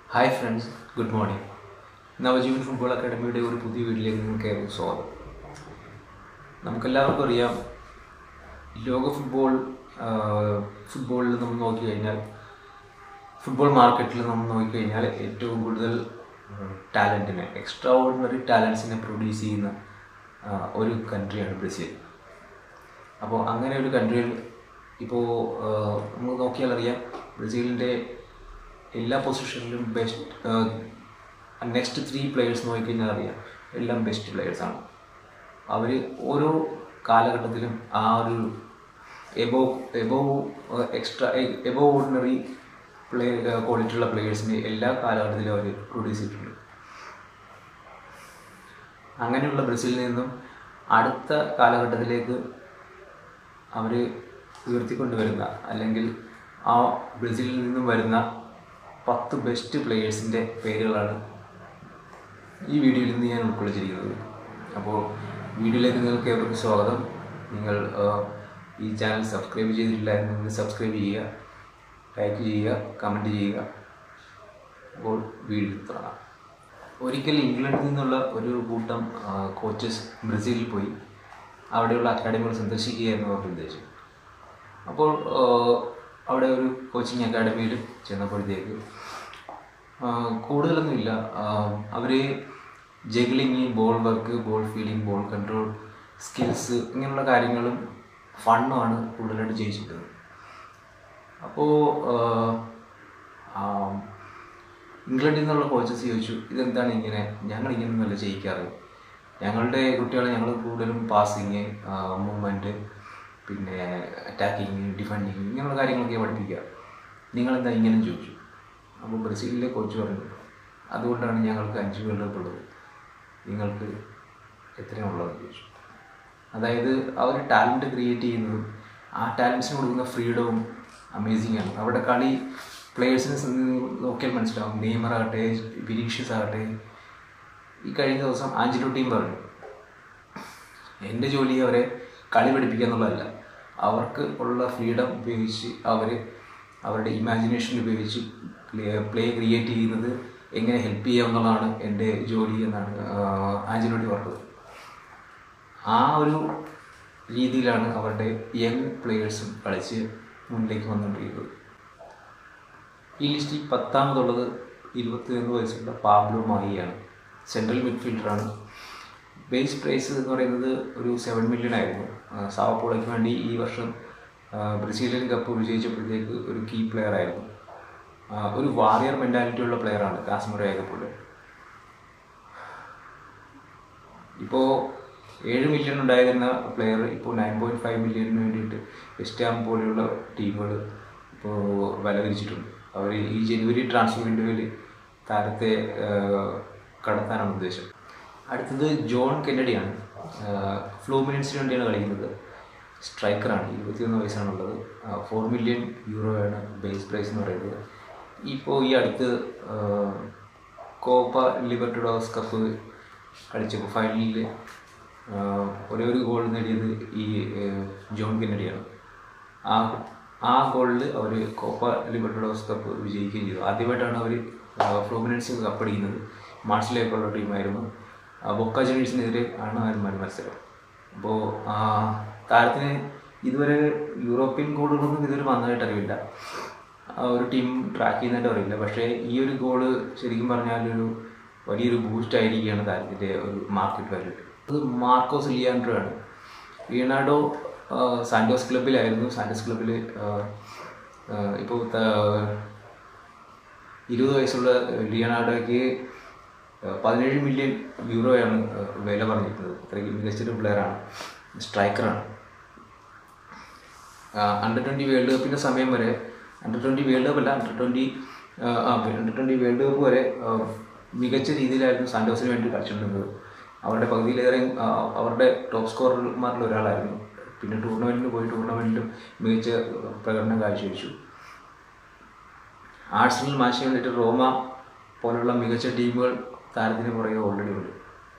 hi friends good morning Navajeevan football അക്കാഡമിയുടെ ഒരു പുതിയ വീട്ടിലേക്ക് നിങ്ങൾക്ക് ഏവർക്കും സ്വാഗതം നമുക്കെല്ലാവർക്കും അറിയാം ലോക ഫുട്ബോൾ ഫുട്ബോളിൽ നമ്മൾ നോക്കിക്കഴിഞ്ഞാൽ ഫുട്ബോൾ മാർക്കറ്റിൽ നമ്മൾ നോക്കിക്കഴിഞ്ഞാൽ ഏറ്റവും കൂടുതൽ ടാലൻറ്റിനെ എക്സ്ട്രാ ഓർഡിനറി ടാലൻസിനെ പ്രൊഡ്യൂസ് ചെയ്യുന്ന ആ, ഒരു കൺട്രിയാണ് ബ്രസീൽ അപ്പോൾ അങ്ങനെ ഒരു കൺട്രിയിൽ ഇപ്പോൾ നമുക്ക് നോക്കിയാൽ അറിയാം ബ്രസീലിൻ്റെ എല്ലാ പൊസിഷനിലും ബെസ്റ്റ് നെക്സ്റ്റ് ത്രീ പ്ലെയേഴ്സ് നോക്കിക്കഴിഞ്ഞാൽ അറിയാം എല്ലാം ബെസ്റ്റ് പ്ലെയേഴ്സാണ് അവർ ഓരോ കാലഘട്ടത്തിലും ആ ഒരു എബോ എബോ എക്സ്ട്രാ എബോ ഓർഡിനറി പ്ലേ ക്വാളിറ്റിയുള്ള പ്ലെയേഴ്സിനെ എല്ലാ കാലഘട്ടത്തിലും അവർ പ്രൊഡ്യൂസ് ചെയ്തിട്ടുണ്ട് അങ്ങനെയുള്ള ബ്രസീലിൽ നിന്നും അടുത്ത കാലഘട്ടത്തിലേക്ക് അവർ ഉയർത്തിക്കൊണ്ടുവരുന്ന അല്ലെങ്കിൽ ആ ബ്രസീലിൽ നിന്നും വരുന്ന പത്ത് ബെസ്റ്റ് പ്ലെയേഴ്സിൻ്റെ പേരുകളാണ് ഈ വീഡിയോയിൽ നിന്ന് ഞാൻ ഉൾക്കൊള്ളിച്ചിരിക്കുന്നത് അപ്പോൾ വീഡിയോയിലേക്ക് നിങ്ങൾക്ക് ഏവർക്കും സ്വാഗതം നിങ്ങൾ ആ, ഈ ചാനൽ സബ്സ്ക്രൈബ് ചെയ്തിട്ടില്ല എന്നുണ്ടെങ്കിൽ സബ്സ്ക്രൈബ് ചെയ്യുക ലൈക്ക് ചെയ്യുക കമൻറ്റ് ചെയ്യുക അപ്പോൾ വീഡിയോ തുടങ്ങാം ഒരിക്കൽ ഇംഗ്ലണ്ടിൽ നിന്നുള്ള ഒരു കൂട്ടം കോച്ചസ് ബ്രസീലിൽ പോയി അവിടെയുള്ള അക്കാഡമികൾ സന്ദർശിക്കുകയായിരുന്നു അവരുടെ ഉദ്ദേശം അപ്പോൾ ആ, അവിടെ ഒരു കോച്ചിങ് അക്കാഡമിയിൽ ചെന്നപ്പോഴത്തേക്ക് ആ, കൂടുതലൊന്നുമില്ല അവർ juggling ball work ball feeling ball control skills ഇങ്ങനെയുള്ള കാര്യങ്ങളും ഫണ്ണുമാണ് കൂടുതലായിട്ട് ചെയ്യിച്ചിട്ടുള്ളത് അപ്പോൾ ഇംഗ്ലണ്ടിൽ നിന്നുള്ള കോച്ചസ് ചോദിച്ചു ഇതെന്താണ് ഇങ്ങനെ ഞങ്ങൾ ഇങ്ങനെയൊന്നുമല്ല ചെയ്യിക്കാറ് ഞങ്ങളുടെ കുട്ടികളെ ഞങ്ങൾ കൂടുതലും പാസിങ് മൂവ്മെൻറ്റ് പിന്നെ അറ്റാക്കിങ് ഡിഫെൻഡിങ് ഇങ്ങനെയുള്ള കാര്യങ്ങളൊക്കെ പഠിപ്പിക്കുക നിങ്ങളെന്താ ഇങ്ങനെ ചോദിച്ചു അപ്പോൾ ബ്രസീലിലെ കോച്ച് പറഞ്ഞു അതുകൊണ്ടാണ് ഞങ്ങൾക്ക് അഞ്ച് വേൾഡ് കപ്പ് ഉള്ളത് നിങ്ങൾക്ക് എത്രയാണ് ഉള്ളതെന്ന് ചോദിച്ചു അതായത് അവർ ടാലൻറ്റ് ക്രിയേറ്റ് ചെയ്യുന്നതും ആ ടാലൻസിന് കൊടുക്കുന്ന ഫ്രീഡവും അമേസിംഗ് ആണ് അവരുടെ കളി പ്ലേയേഴ്സിനെ നോക്കിയാൽ മനസ്സിലാവും നെയ്മർ ആകട്ടെ വിനീഷ്യസ് ആകട്ടെ ഈ കഴിഞ്ഞ ദിവസം ആഞ്ചലോട്ടിയും പറഞ്ഞു എൻ്റെ ജോലി അവരെ കളി പഠിപ്പിക്കുക എന്നുള്ളതല്ല അവർക്ക് ഉള്ള ഫ്രീഡം ഉപയോഗിച്ച് അവർ അവരുടെ ഇമാജിനേഷൻ ഉപയോഗിച്ച് പ്ലേ പ്ലേ ക്രിയേറ്റ് ചെയ്യുന്നത് എങ്ങനെ ഹെൽപ്പ് ചെയ്യാം എന്നുള്ളതാണ് എൻ്റെ ജോലി എന്നാണ് ആഞ്ചലോട്ടി പറഞ്ഞത് ആ ഒരു രീതിയിലാണ് അവരുടെ യങ് പ്ലെയേഴ്സും കളിച്ച് മുന്നിലേക്ക് വന്നുകൊണ്ടിരിക്കുന്നത് ഈ ലിസ്റ്റിൽ പത്താമതുള്ളത് ഇരുപത്തിയൊന്ന് വയസ്സുള്ള പാബ്ലോ മായിയാണ് സെൻട്രൽ മിഡ്ഫീൽഡറാണ് ബേസ് പ്രൈസ് എന്ന് പറയുന്നത് ഒരു സെവൻ മില്യൺ ആയിരുന്നു ആ, സാവപ്പോളയ്ക്ക് വേണ്ടി ഈ വർഷം ആ, ബ്രസീലിയൻ കപ്പ് വിജയിച്ചപ്പോഴത്തേക്ക് ഒരു കീ പ്ലെയർ ആയിരുന്നു ആ, ഒരു വാറിയർ മെൻറ്റാലിറ്റി ഉള്ള പ്ലെയറാണ് കാശ്മീർ ഏകപ്പുള്ളി ഇപ്പോൾ ഏഴ് മില്യൺ ഉണ്ടായിരുന്ന പ്ലെയർ ഇപ്പോൾ നയൻ പോയിൻറ്റ് ഫൈവ് മില്യണിന് വേണ്ടിയിട്ട് വെസ്റ്റ് ഹാം പോലെയുള്ള ടീമുകൾ ഇപ്പോൾ വില വിരിച്ചിട്ടുണ്ട് അവർ ഈ ജനുവരി ട്രാൻസ്ഫർ വിൻഡോയിൽ താരത്തെ ആ, കടത്താനാണ് ഉദ്ദേശം അടുത്തത് ജോൺ കെന്നഡിയാണ് ഫ്ലൂമിനൻസിന് വേണ്ടിയാണ് കളിക്കുന്നത് സ്ട്രൈക്കറാണ് ഇരുപത്തിയൊന്ന് വയസ്സാണുള്ളത് ഫോർ മില്യൺ യൂറോയാണ് ബേസ് പ്രൈസ് എന്ന് പറയുന്നത് ഇപ്പോൾ ഈ അടുത്ത് ആ, കോപ്പ ലിബർട്ടഡോസ് കപ്പ് കളിച്ചപ്പോൾ ഫൈനലിൽ ഒരേ ഒരു ഗോൾ നേടിയത് ഈ ആ, ജോൺ കെന്നഡിയാണ് ആ ആ ഗോളിൽ അവർ കോപ്പ ലിബർട്ടഡോസ് കപ്പ് വിജയിക്കുകയും ചെയ്തു ആദ്യമായിട്ടാണ് അവർ ഫ്ലോമിനൻസ് കപ്പടിക്കുന്നത് മാർച്ചിലേക്കുള്ള ടീമായിരുന്നു ബൊക്ക ജനീഴ്സിനെതിരെ ആണ് ആ ഒരു മത്സരം അപ്പോൾ താരത്തിന് ഇതുവരെ യൂറോപ്യൻ ഗോളുകളൊന്നും ഇതുവരെ വന്നതായിട്ട് അറിയില്ല ആ ഒരു ടീം ട്രാക്ക് ചെയ്യുന്നതായിട്ട് അറിയില്ല പക്ഷേ ഈ ഒരു ഗോള് ശരിക്കും പറഞ്ഞാൽ ഒരു വലിയൊരു ബൂസ്റ്റ് ആയിരിക്കുകയാണ് താരത്തിൻ്റെ ഒരു മാർക്കറ്റ് വാല്യൂ അത് മാർക്കോസ് ലിയാൻഡ്രോ ആണ് ലിയനാർഡോ ആ, സാന്റോസ് ക്ലബിലായിരുന്നു സാന്റോസ് ക്ലബിൽ ഇപ്പോൾ ഇരുപത് വയസ്സുള്ള ലിയനാർഡോയ്ക്ക് പതിനേഴ് മില്യൺ യൂറോയാണ് ആ, വില പറഞ്ഞിരിക്കുന്നത് അത്രയ്ക്ക് മികച്ചൊരു പ്ലെയറാണ് സ്ട്രൈക്കറാണ് അണ്ടർ ട്വൻറ്റി വേൾഡ് കപ്പിൻ്റെ സമയം വരെ അണ്ടർ ട്വൻറ്റി വേൾഡ് കപ്പ് അല്ല under twenty under twenty world cup വരെ ആ, മികച്ച രീതിയിലായിരുന്നു സാന്റോസിന് വേണ്ടി കളിച്ചിട്ടുള്ളത് അവരുടെ പകുതിയിലേറെ ആ, അവരുടെ ടോപ്പ് സ്കോറർമാരിൽ ഒരാളായിരുന്നു പിന്നെ ടൂർണമെൻറ്റിന് പോയി ടൂർണമെൻറ്റിലും മികച്ച പ്രകടനം കാഴ്ചവെച്ചു ആഴ്സണൽ മാച്ചിന് വേണ്ടിയിട്ട് റോമ പോലുള്ള മികച്ച ടീമുകൾ താരത്തിന് പുറകെ ഓൾറെഡി ഉണ്ട്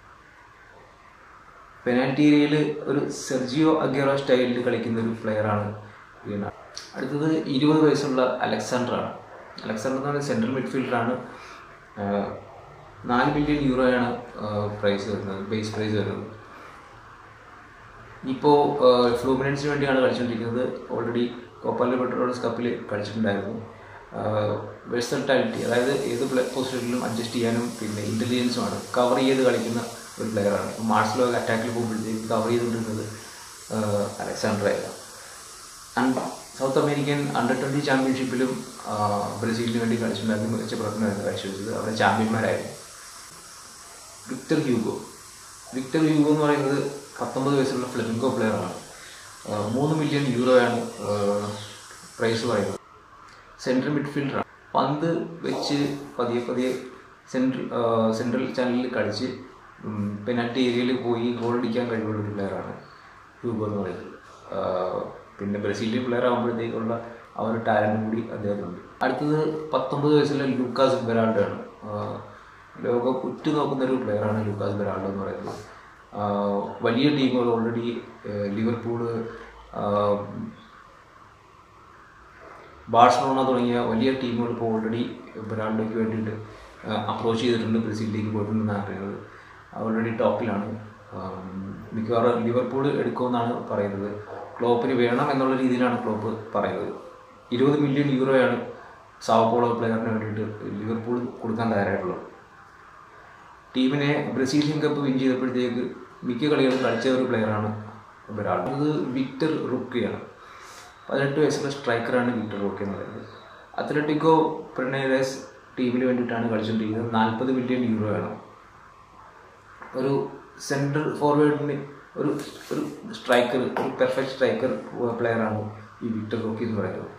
പെനാൽറ്റി ഏരിയയിൽ ഒരു സെർജിയോ അഗേറോ സ്റ്റൈലിൽ കളിക്കുന്ന ഒരു പ്ലെയറാണ് ലിയനാർഡോ അടുത്തത് ഇരുപത് വയസ്സുള്ള അലക്സാണ്ടറാണ് അലക്സാണ്ടർ എന്ന് പറയുന്നത് സെൻട്രൽ മിഡ്ഫീൽഡറാണ് നാല് മില്യൺ യൂറോയാണ് പ്രൈസ് വരുന്നത് ബേസ് പ്രൈസ് വരുന്നത് ഇപ്പോൾ ഫ്ലൂമിനൻസിന് വേണ്ടിയാണ് കളിച്ചുകൊണ്ടിരിക്കുന്നത് ഓൾറെഡി കോപ്പാലി പെട്രോൾസ് കപ്പിൽ കളിച്ചിട്ടുണ്ടായിരുന്നു വെഴ്സൽട്ടാലിറ്റി അതായത് ഏത് പൊസിഷനിലും അഡ്ജസ്റ്റ് ചെയ്യാനും പിന്നെ ഇൻ്റലിജൻസുമാണ് കവർ ചെയ്ത് കളിക്കുന്ന ഒരു പ്ലെയറാണ് ഇപ്പോൾ മാർസിലോ അറ്റാക്കിൽ പോകുമ്പോഴത്തേക്ക് കവർ ചെയ്തുകൊണ്ടിരുന്നത് അലക്സാണ്ടർ ആയിരുന്നു and South American under twenty ചാമ്പ്യൻഷിപ്പിലും ബ്രസീലിന് വേണ്ടി കളിച്ചിട്ടുണ്ടായിരുന്നു മികച്ച പ്രകടനമായിരുന്നു കാഴ്ചവെച്ചത് അവിടെ ചാമ്പ്യന്മാരായിരുന്നു വിക്ടർ ഹ്യൂഗോ വിക്ടർ ഹ്യൂഗോ എന്ന് പറയുന്നത് പത്തൊമ്പത് വയസ്സുള്ള ഫ്ലെമിംഗോ പ്ലെയറാണ് മൂന്ന് മില്യൺ യൂറോയാണ് പ്രൈസ് പറയുന്നത് സെൻട്രൽ മിഡ്ഫീൽഡറാണ് പന്ത് വെച്ച് പതിയെ പതിയെ സെൻട്രൽ സെൻട്രൽ ചാനലിൽ കളിച്ച് പെനാൽറ്റി ഏരിയയിൽ പോയി ഗോൾ അടിക്കാൻ കഴിവുള്ള ഒരു പ്ലെയറാണ് ഹ്യൂഗോ എന്ന് പറയുന്നത് പിന്നെ ബ്രസീലിയൻ പ്ലെയർ ആകുമ്പോഴത്തേക്കുള്ള ആ ഒരു ടാലൻറ്റും കൂടി അദ്ദേഹത്തിനുണ്ട് അടുത്തത് പത്തൊമ്പത് വയസ്സുള്ള ലൂക്കാസ് ബെറാൾഡോ ആണ് ലോകം ഉറ്റു നോക്കുന്ന ഒരു പ്ലെയറാണ് ലൂക്കാസ് ബെറാൾഡോ എന്ന് പറയുന്നത് വലിയ ടീമുകൾ ഓൾറെഡി ലിവർപൂള് ബാഴ്സലോണ തുടങ്ങിയ വലിയ ടീമുകൾ ഇപ്പോൾ ഓൾറെഡി ബെറാൾഡോയ്ക്ക് വേണ്ടിയിട്ട് അപ്രോച്ച് ചെയ്തിട്ടുണ്ട് ബ്രസീലിലേക്ക് പോയിട്ടുണ്ടെന്നാണ് അറിയുന്നത് ഓൾറെഡി ടോപ്പിലാണ് മിക്കവാറും ലിവർപൂൾ എടുക്കുമെന്നാണ് പറയുന്നത് ക്ലോപ്പിന് വേണം എന്നുള്ള രീതിയിലാണ് ക്ലോപ്പ് പറയുന്നത് ഇരുപത് മില്യൺ യൂറോയാണ് സാവപ്പോളോ പ്ലെയറിന് വേണ്ടിയിട്ട് ലിവർപൂൾ കൊടുക്കാൻ തയ്യാറായിട്ടുള്ളത് ടീമിനെ ബ്രസീലിയൻ കപ്പ് വിൻ ചെയ്തപ്പോഴത്തേക്ക് മിക്ക കളികളും കളിച്ച ഒരു പ്ലെയറാണ് ഒരാൾ അത് വിക്ടർ റുക്കിയാണ് പതിനെട്ട് വയസ്സുള്ള സ്ട്രൈക്കറാണ് വിക്ടർ റുക്കി എന്ന് പറയുന്നത് അത്ലറ്റിക്കോ പ്രണേരസ് ടീമിന് വേണ്ടിയിട്ടാണ് കളിച്ചുകൊണ്ടിരിക്കുന്നത് നാൽപ്പത് മില്യൺ യൂറോ ആണ് ഒരു സെൻട്രൽ ഫോർവേഡിന് ഒരു ഒരു സ്ട്രൈക്കർ ഒരു പെർഫെക്റ്റ് സ്ട്രൈക്കർ പ്ലെയറാണ് ഈ വിക്ടർ റോക്കി എന്ന് പറയുന്നത്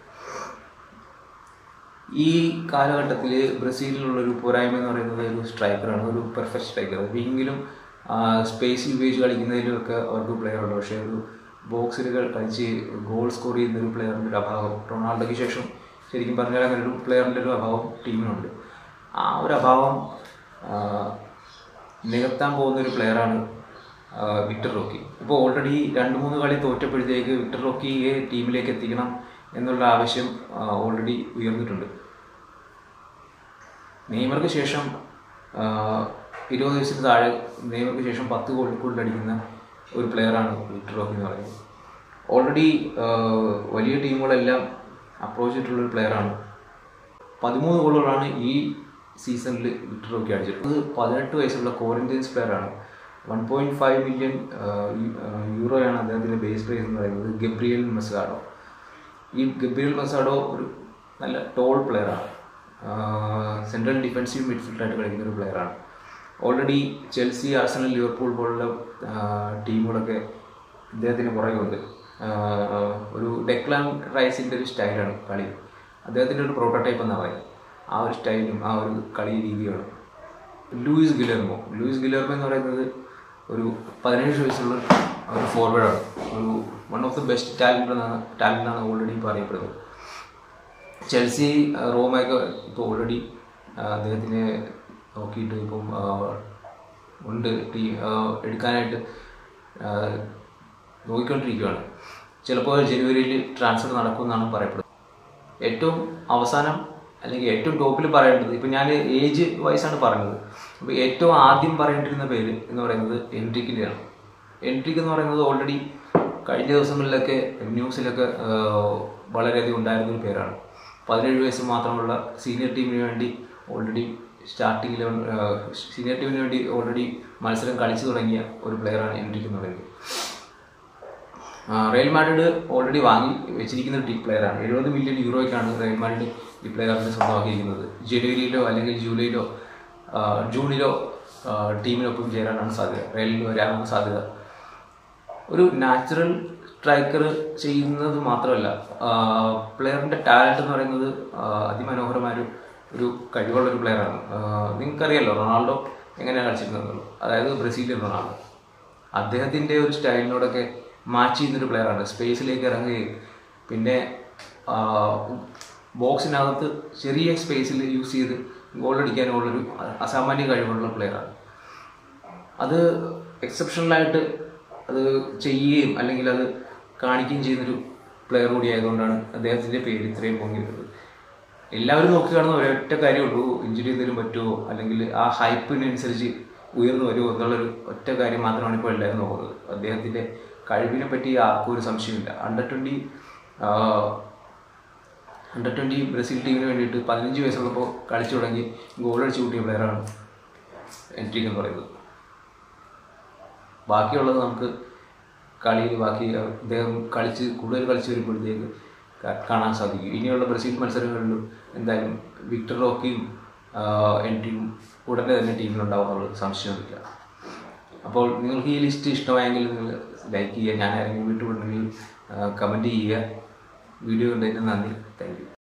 ഈ കാലഘട്ടത്തിൽ ബ്രസീലിലുള്ളൊരു പോരായ്മ എന്ന് പറയുന്നത് ഒരു സ്ട്രൈക്കറാണ് ഒരു പെർഫെക്റ്റ് സ്ട്രൈക്കർ വിങ്ങിലും സ്പേസ് ഉപയോഗിച്ച് കളിക്കുന്നതിലും ഒക്കെ അവർക്ക് പ്ലെയർ ഉണ്ട് പക്ഷേ ഒരു ബോക്സിൽ കളിച്ച് ഗോൾ സ്കോർ ചെയ്യുന്ന ഒരു പ്ലെയറിൻ്റെ ഒരു അഭാവം റൊണാൾഡോയ്ക്ക് ശേഷം ശരിക്കും പറഞ്ഞാൽ അങ്ങനെ ഒരു പ്ലെയറിൻ്റെ ഒരു അഭാവം ടീമിനുണ്ട് ആ ഒരു അഭാവം നികത്താൻ പോകുന്ന ഒരു പ്ലെയറാണ് വിക്ടർ റോക്കി ഇപ്പോൾ ഓൾറെഡി രണ്ട് മൂന്ന് കളി തോറ്റപ്പോഴത്തേക്ക് വിക്ടർ റോക്കിയെ ടീമിലേക്ക് എത്തിക്കണം എന്നുള്ള ആവശ്യം ഓൾറെഡി ഉയർന്നിട്ടുണ്ട് നെയ്മർക്ക് ശേഷം ഇരുപത് വയസ്സിന് താഴെ നെയ്മർക്ക് ശേഷം പത്ത് ഗോൾ കൂടുതൽ അടിക്കുന്ന ഒരു പ്ലെയറാണ് വിക്ടർ റോക്കി എന്ന് പറയുന്നത് ഓൾറെഡി വലിയ ടീമുകളെല്ലാം അപ്രോച്ച് ചെയ്തിട്ടുള്ള ഒരു പ്ലെയറാണ് പതിമൂന്ന് ഗോളുകളാണ് ഈ സീസണിൽ വിക്ടർ റോക്കി അടിച്ചിട്ടുള്ളത് പതിനെട്ട് വയസ്സുള്ള കോറിന്ത്യൻസ് പ്ലെയറാണ് വൺ പോയിൻറ്റ് ഫൈവ് മില്യൺ യൂറോയാണ് അദ്ദേഹത്തിൻ്റെ ബേസ് പ്രൈസ് എന്ന് പറയുന്നത് ഗബ്രിയൽ മെസാഡോ ഈ ഗബ്രിയൽ മെസാഡോ ഒരു നല്ല ടോൾ പ്ലെയറാണ് സെൻട്രൽ ഡിഫൻസീവ് മിഡ്ഫീൽഡായിട്ട് കളിക്കുന്ന ഒരു പ്ലെയറാണ് ഓൾറെഡി ചെൽസി ആർസണൽ ലിവർപൂൾ പോലുള്ള ടീമുകളൊക്കെ ഇദ്ദേഹത്തിന് പുറകെയുണ്ട് ഒരു ഡെക്ലാൻ റൈസിൻ്റെ ഒരു സ്റ്റൈലാണ് കളി അദ്ദേഹത്തിൻ്റെ ഒരു പ്രോട്ടോടൈപ്പ് എന്നാണ് പറയുന്നത് ആ ഒരു സ്റ്റൈലും ആ ഒരു കളി രീതിയാണ് ലൂയിസ് ഗിലർമോ ലൂയിസ് ഗിലർമോ എന്ന് പറയുന്നത് ഒരു പതിനേഴ് വയസ്സുള്ള ഒരു ഫോർവേഡാണ് ഒരു one of the best talent എന്നാണ് ടാലൻ്റ് ആണ് ഓൾറെഡി ഇപ്പോൾ അറിയപ്പെടുന്നത് ചെൽസി റോമയൊക്കെ ഇപ്പോൾ ഓൾറെഡി അദ്ദേഹത്തിനെ നോക്കിയിട്ട് ഇപ്പം ഉണ്ട് ടീ എടുക്കാനായിട്ട് നോക്കിക്കൊണ്ടിരിക്കുകയാണ് ചിലപ്പോൾ ജനുവരിയിൽ ട്രാൻസ്ഫർ നടക്കുമെന്നാണ് പറയപ്പെടുന്നത് ഏറ്റവും അവസാനം അല്ലെങ്കിൽ ഏറ്റവും ടോപ്പിൽ പറയേണ്ടത് ഇപ്പം ഞാൻ ഏജ് വയസ്സാണ് പറഞ്ഞത് അപ്പോൾ ഏറ്റവും ആദ്യം പറയേണ്ടിരുന്ന പേര് എന്ന് പറയുന്നത് എൻട്രിക്കിൻ്റെയാണ് എൻട്രിക്ക് എന്ന് പറയുന്നത് ഓൾറെഡി കഴിഞ്ഞ ദിവസങ്ങളിലൊക്കെ ന്യൂസിലൊക്കെ വളരെയധികം ഉണ്ടായിരുന്ന ഒരു പേരാണ് പതിനേഴ് വയസ്സ് മാത്രമുള്ള സീനിയർ ടീമിന് വേണ്ടി ഓൾറെഡി സ്റ്റാർട്ടിംഗ് ലെവൻ സീനിയർ ടീമിന് വേണ്ടി ഓൾറെഡി മത്സരം കളിച്ചു തുടങ്ങിയ ഒരു പ്ലെയറാണ് എൻട്രിക്ക് എന്ന് പറയുന്നത് റയൽ മാഡ്രിഡ് ഓൾറെഡി വാങ്ങി വെച്ചിരിക്കുന്ന ഒരു ടീം പ്ലെയറാണ് എഴുപത് മില്യൺ യൂറോയ്ക്കാണ് റയൽ മാഡ്രിഡ് ഈ പ്ലെയറിനെ സ്വന്തമാക്കിയിരിക്കുന്നത് ജനുവരിയിലോ അല്ലെങ്കിൽ ജൂലൈയിലോ ജൂണിലോ ടീമിനൊപ്പം ചേരാനാണ് സാധ്യത റയലിൽ വരാനാണ് സാധ്യത ഒരു നാച്ചുറൽ സ്ട്രൈക്കർ ചെയ്യുന്നത് മാത്രമല്ല പ്ലെയറിൻ്റെ ടാലൻ്റ് എന്ന് പറയുന്നത് അതിമനോഹരമായ ഒരു ഒരു കഴിവുള്ള ഒരു പ്ലെയറാണ് നിങ്ങൾക്കറിയാലോ റൊണാൾഡോ എങ്ങനെയാണ് കളിച്ചിരുന്നത് അതായത് ബ്രസീലിയൻ റൊണാൾഡോ അദ്ദേഹത്തിൻ്റെ ഒരു സ്റ്റൈലിനോടൊക്കെ മാച്ച് ചെയ്യുന്നൊരു പ്ലെയറാണ് സ്പേസിലേക്ക് ഇറങ്ങുകയും പിന്നെ ബോക്സിനകത്ത് ചെറിയ സ്പേസിൽ യൂസ് ചെയ്ത് ഗോൾ അടിക്കാനുള്ളൊരു അസാമാന്യ കഴിവുള്ള പ്ലെയറാണ് അത് എക്സെപ്ഷണലായിട്ട് അത് ചെയ്യുകയും അല്ലെങ്കിൽ അത് കാണിക്കുകയും ചെയ്യുന്നൊരു പ്ലെയർ കൂടി ആയതുകൊണ്ടാണ് അദ്ദേഹത്തിൻ്റെ പേര് ഇത്രയും പൊങ്ങി വരുന്നത് എല്ലാവരും നോക്കി കാണുന്ന ഒരൊറ്റ കാര്യമുള്ളൂ ഇഞ്ചുറി എന്തെങ്കിലും പറ്റുമോ അല്ലെങ്കിൽ ആ ഹൈപ്പിനനുസരിച്ച് ഉയർന്നു വരുമോ എന്നുള്ളൊരു ഒറ്റ കാര്യം മാത്രമാണ് ഇപ്പോൾ എല്ലാവരും നോക്കുന്നത് അദ്ദേഹത്തിൻ്റെ കഴിവിനെ പറ്റി ആർക്കും ഒരു സംശയമില്ല under twenty under twenty Brazil ടീമിന് വേണ്ടിയിട്ട് പതിനഞ്ച് വയസ്സുള്ളപ്പോൾ കളിച്ചു തുടങ്ങി ഗോൾ അടിച്ചു കൂട്ടിയ പ്ലെയറാണ് എൻട്രിക്ക് എന്ന് പറയുന്നത് ബാക്കിയുള്ളത് നമുക്ക് കളിയിൽ ബാക്കി അദ്ദേഹം കളിച്ച് കൂടുതൽ കളിച്ച് വരുമ്പോഴത്തേക്ക് കാ- കാണാൻ സാധിക്കും ഇനിയുള്ള ബ്രസീൽ മത്സരങ്ങളിലും എന്തായാലും വിക്ടർ റോക്കിയും എൻട്രിയും ഉടനെ തന്നെ ടീമിലുണ്ടാവും എന്നുള്ള സംശയമൊന്നുമില്ല അപ്പോൾ നിങ്ങൾക്ക് ഈ ലിസ്റ്റ് ഇഷ്ടമായെങ്കിൽ നിങ്ങൾ ലൈക്ക് ചെയ്യുക ഞാൻ ആരെങ്കിലും വീട്ടിൽ കമൻറ്റ് ചെയ്യുക വീഡിയോ കണ്ടതിന് നന്ദി താങ്ക് യു